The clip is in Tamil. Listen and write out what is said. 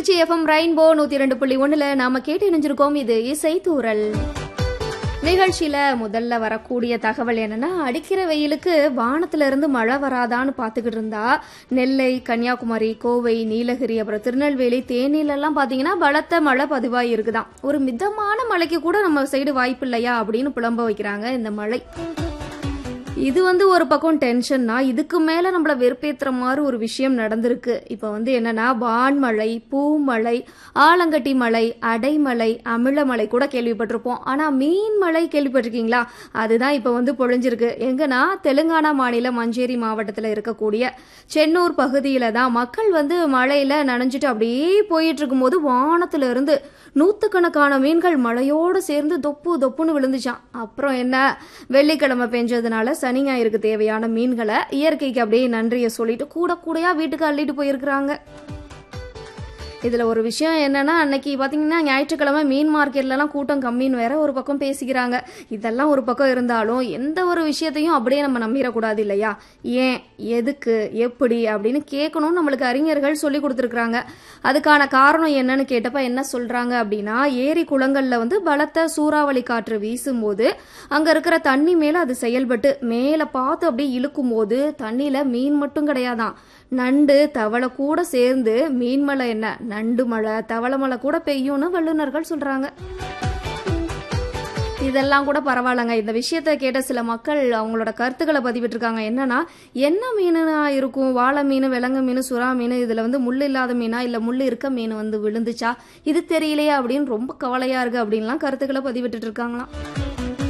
திருச்சி எஃப்எம் ரெயின்போ நூத்தி ரெண்டு புள்ளி ஒண்ணுல நாம கேட்டு இணைஞ்சிருக்கோம் இது இசை தூரல் நிகழ்ச்சியில முதல்ல வரக்கூடிய தகவல் என்னன்னா அடிக்கிற வெயிலுக்கு வானத்துல இருந்து மழை வராதான்னு பாத்துக்கிட்டு இருந்தா நெல்லை கன்னியாகுமரி கோவை நீலகிரி அப்புறம் திருநெல்வேலி தேனியில எல்லாம் பாத்தீங்கன்னா பலத்த மழை பதிவாகி இருக்குதாம் ஒரு மிதமான மழைக்கு கூட நம்ம சைடு வாய்ப்பு இல்லையா அப்படின்னு புலம்ப வைக்கிறாங்க இந்த மழை இது வந்து ஒரு பக்கம் டென்ஷன்னா இதுக்கு மேல நம்மள வெறுப்பேத்துற மாதிரி ஒரு விஷயம் நடந்திருக்கு இப்ப வந்து என்னன்னா வான்மழை பூமழை ஆலங்கட்டி மழை அடைமழை அமிலமழை கூட கேள்விப்பட்டிருப்போம் ஆனா மீன் மழை கேள்விப்பட்டிருக்கீங்களா அதுதான் இப்ப வந்து பொழிஞ்சிருக்கு எங்கன்னா தெலுங்கானா மாநிலம் மஞ்சேரி மாவட்டத்துல இருக்கக்கூடிய சென்னூர் பகுதியில தான் மக்கள் வந்து மழையில நனைஞ்சிட்டு அப்படியே போயிட்டு இருக்கும்போது வானத்துல இருந்து நூத்துக்கணக்கான மீன்கள் மழையோடு சேர்ந்து தொப்பு தொப்புன்னு விழுந்துச்சான் அப்புறம் என்ன வெள்ளிக்கிழமை பெஞ்சதுனால சனி ஞாயிறுக்கு தேவையான மீன்களை இயற்கைக்கு அப்படியே நன்றியை சொல்லிட்டு கூட கூடையா வீட்டுக்கு அள்ளிட்டு போயிருக்கிறாங்க இதுல ஒரு விஷயம் என்னன்னா அன்னைக்கு பாத்தீங்கன்னா ஞாயிற்றுக்கிழமை மீன் மார்க்கெட்லலாம் கூட்டம் கம்மின்னு வேற ஒரு பக்கம் பேசிக்கிறாங்க இதெல்லாம் ஒரு பக்கம் இருந்தாலும் எந்த ஒரு விஷயத்தையும் அப்படியே நம்ம நம்பிடக்கூடாது இல்லையா ஏன் எதுக்கு எப்படி அப்படின்னு கேட்கணும்னு நம்மளுக்கு அறிஞர்கள் சொல்லி கொடுத்துருக்குறாங்க அதுக்கான காரணம் என்னன்னு கேட்டப்ப என்ன சொல்றாங்க அப்படின்னா ஏரி குளங்கள்ல வந்து பலத்த சூறாவளி காற்று வீசும்போது அங்க இருக்கிற தண்ணி மேல அது செயல்பட்டு மேல பார்த்து அப்படியே இழுக்கும் போது தண்ணியில மீன் மட்டும் கிடையாதான் நண்டு தவளை கூட சேர்ந்து மீன் மழை என்ன நண்டு மழை தவளை மழை கூட பெய்யும்னு வல்லுநர்கள் சொல்றாங்க இதெல்லாம் கூட பரவாயில்லங்க இந்த விஷயத்த கேட்ட சில மக்கள் அவங்களோட கருத்துக்களை பதிவிட்டிருக்காங்க என்னன்னா என்ன மீனா இருக்கும் வாழை மீன் விலங்கு மீன் சுறா மீன் இதுல வந்து முள் இல்லாத மீனா இல்ல முள் இருக்க மீன் வந்து விழுந்துச்சா இது தெரியலையா அப்படின்னு ரொம்ப கவலையா இருக்கு அப்படின்லாம் கருத்துக்களை பதிவிட்டுட்டு இருக்காங்களாம்